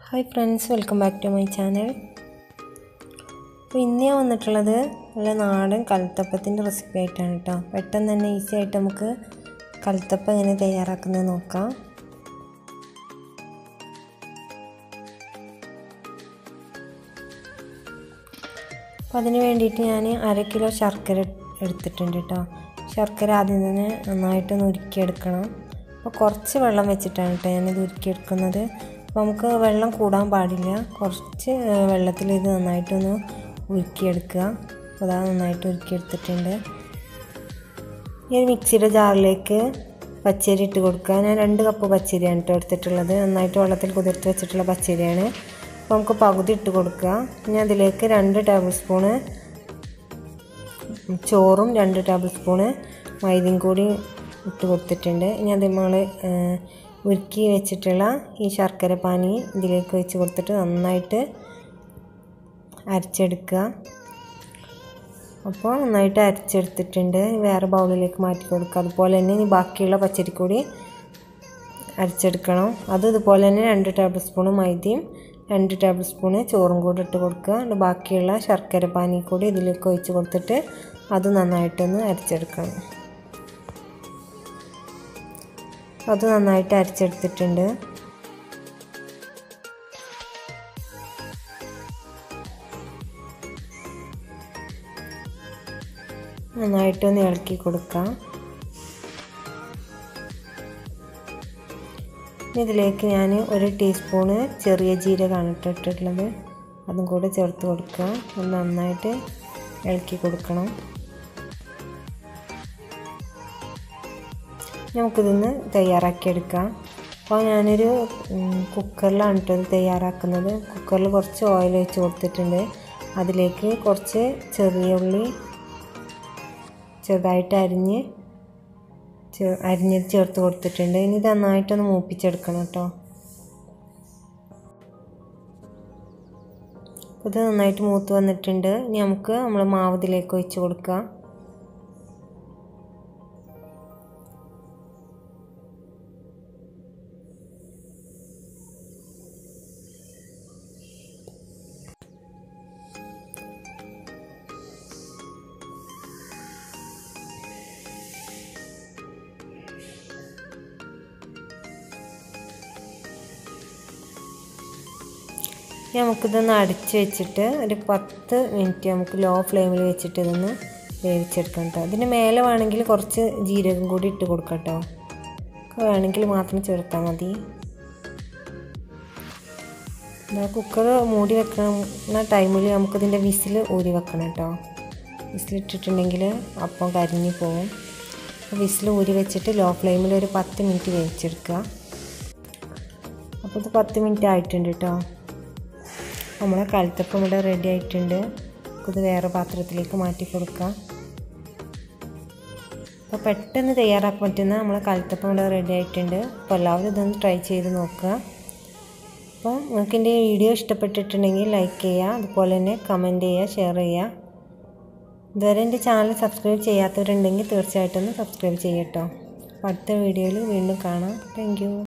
hi friends welcome back to my channel അപ്പോൾ ഇന്ന് ഞാൻ വന്നിട്ടുള്ളത് നല്ല നാടൻ കൽത്തപ്പത്തിൻ്റെ റെസിപ്പി ആയിട്ടാണ് കേട്ടോ പെട്ടെന്ന് തന്നെ ഈസി ആയിട്ട് നമുക്ക് കൽത്തപ്പം എങ്ങനെ തയ്യാറാക്കുന്നത് നോക്കാം അപ്പോൾ അതിന് വേണ്ടിയിട്ട് ഞാൻ അര കിലോ ശർക്കര എടുത്തിട്ടുണ്ട് കേട്ടോ ശർക്കര ആദ്യം തന്നെ നന്നായിട്ടൊന്ന് ഉരുക്കിയെടുക്കണം അപ്പോൾ കുറച്ച് വെള്ളം വെച്ചിട്ടാണ് കേട്ടോ ഞാനിത് ഉരുക്കിയെടുക്കുന്നത് അപ്പോൾ നമുക്ക് വെള്ളം കൂടാൻ പാടില്ല കുറച്ച് വെള്ളത്തിൽ ഇത് നന്നായിട്ടൊന്ന് ഉരുക്കിയെടുക്കുക അപ്പോൾ അതാ നന്നായിട്ട് ഉരുക്കിയെടുത്തിട്ടുണ്ട് ഈ ഒരു മിക്സിയുടെ ജാറിലേക്ക് പച്ചരി ഇട്ട് കൊടുക്കുക ഞാൻ രണ്ട് കപ്പ് പച്ചരിയാണ് കേട്ടോ എടുത്തിട്ടുള്ളത് നന്നായിട്ട് വെള്ളത്തിൽ കുതിർത്ത് വെച്ചിട്ടുള്ള പച്ചരിയാണ് അപ്പോൾ നമുക്ക് പകുതി ഇട്ട് കൊടുക്കുക ഇനി അതിലേക്ക് രണ്ട് ടേബിൾ സ്പൂണ് ചോറും രണ്ട് ടേബിൾ സ്പൂണ് മൈദയും കൂടി ഇട്ട് കൊടുത്തിട്ടുണ്ട് ഇനി അത് നമ്മൾ ഉരുക്കി വെച്ചിട്ടുള്ള ഈ ശർക്കര പാനി ഇതിലേക്ക് വെച്ച് കൊടുത്തിട്ട് നന്നായിട്ട് അരച്ചെടുക്കുക അപ്പോൾ നന്നായിട്ട് അരച്ചെടുത്തിട്ടുണ്ട് വേറെ ബൗളിലേക്ക് മാറ്റി കൊടുക്കുക അതുപോലെ തന്നെ ഇനി ബാക്കിയുള്ള പച്ചരി കൂടി അരച്ചെടുക്കണം അത് ഇതുപോലെ തന്നെ രണ്ട് ടേബിൾ സ്പൂണ് മൈദയും രണ്ട് ടേബിൾ സ്പൂണ് ചോറും കൂടി ഇട്ട് കൊടുക്കുക ബാക്കിയുള്ള ശർക്കര പാനി കൂടി ഇതിലേക്ക് ഒഴിച്ച് കൊടുത്തിട്ട് അത് നന്നായിട്ടൊന്ന് അരച്ചെടുക്കണം അത് നന്നായിട്ട് അരച്ചെടുത്തിട്ടുണ്ട് നന്നായിട്ടൊന്ന് ഇളക്കി കൊടുക്കാം ഇതിലേക്ക് ഞാൻ ഒരു ടീസ്പൂണ് ചെറിയ ജീരകമാണ് ഇട്ടിട്ടുള്ളത് അതും കൂടെ ചേർത്ത് കൊടുക്കുക അത് നന്നായിട്ട് ഇളക്കി കൊടുക്കണം നമുക്കിതൊന്ന് തയ്യാറാക്കിയെടുക്കാം അപ്പോൾ ഞാനൊരു കുക്കറിലാണ് കേട്ടോ തയ്യാറാക്കുന്നത് കുക്കറിൽ കുറച്ച് ഓയിൽ വെച്ച് കൊടുത്തിട്ടുണ്ട് അതിലേക്ക് കുറച്ച് ചെറിയ ഉള്ളി ചെറുതായിട്ട് അരിഞ്ഞ് അരിഞ്ഞ് ചേർത്ത് കൊടുത്തിട്ടുണ്ട് ഇനി ഇത് നന്നായിട്ടൊന്ന് മൂപ്പിച്ചെടുക്കണം കേട്ടോ ഇത് നന്നായിട്ട് മൂത്ത് വന്നിട്ടുണ്ട് ഇനി നമുക്ക് നമ്മൾ മാവ് ഇതിലേക്ക് ഒഴിച്ച് കൊടുക്കാം നമുക്കിതൊന്ന് അടച്ച് വെച്ചിട്ട് ഒരു പത്ത് മിനിറ്റ് നമുക്ക് ലോ ഫ്ലെയിമിൽ വെച്ചിട്ട് ഇതൊന്ന് വേവിച്ചെടുക്കാം കേട്ടോ അതിന് മേലെ വേണമെങ്കിൽ കുറച്ച് ജീരകം കൂടി ഇട്ട് കൊടുക്കാം കേട്ടോ വേണമെങ്കിൽ മാത്രം ചേർത്താൽ മതി കുക്കർ മൂടി വെക്കുന്ന ടൈമിൽ നമുക്കിതിൻ്റെ വിസിൽ ഊരി വെക്കണം കേട്ടോ വിസിലിട്ടിട്ടുണ്ടെങ്കിൽ അപ്പം കരിഞ്ഞു പോകും വിസിൽ ഊരി വെച്ചിട്ട് ലോ ഫ്ലെയിമിൽ ഒരു പത്ത് മിനിറ്റ് വേവിച്ചെടുക്കുക അപ്പോൾ ഇത് പത്ത് മിനിറ്റ് ആയിട്ടുണ്ട് കേട്ടോ നമ്മുടെ കഴുത്തപ്പം ഇവിടെ റെഡി ആയിട്ടുണ്ട് ഇത് വേറെ പാത്രത്തിലേക്ക് മാറ്റി കൊടുക്കാം അപ്പോൾ പെട്ടെന്ന് തയ്യാറാക്കാൻ പറ്റുന്ന നമ്മളെ കഴുത്തപ്പം ഇവിടെ റെഡി ആയിട്ടുണ്ട് അപ്പോൾ എല്ലാവരും ഇതൊന്ന് ട്രൈ ചെയ്ത് നോക്കുക അപ്പോൾ നിങ്ങൾക്ക് എൻ്റെ വീഡിയോ ഇഷ്ടപ്പെട്ടിട്ടുണ്ടെങ്കിൽ ലൈക്ക് ചെയ്യുക അതുപോലെ തന്നെ കമൻറ്റ് ചെയ്യുക ഷെയർ ചെയ്യുക ഇതുവരെ എൻ്റെ ചാനൽ സബ്സ്ക്രൈബ് ചെയ്യാത്തവരുണ്ടെങ്കിൽ തീർച്ചയായിട്ടും ഒന്ന് സബ്സ്ക്രൈബ് ചെയ്യട്ടോ അപ്പോൾ അടുത്ത വീഡിയോയിൽ വീണ്ടും കാണാം താങ്ക്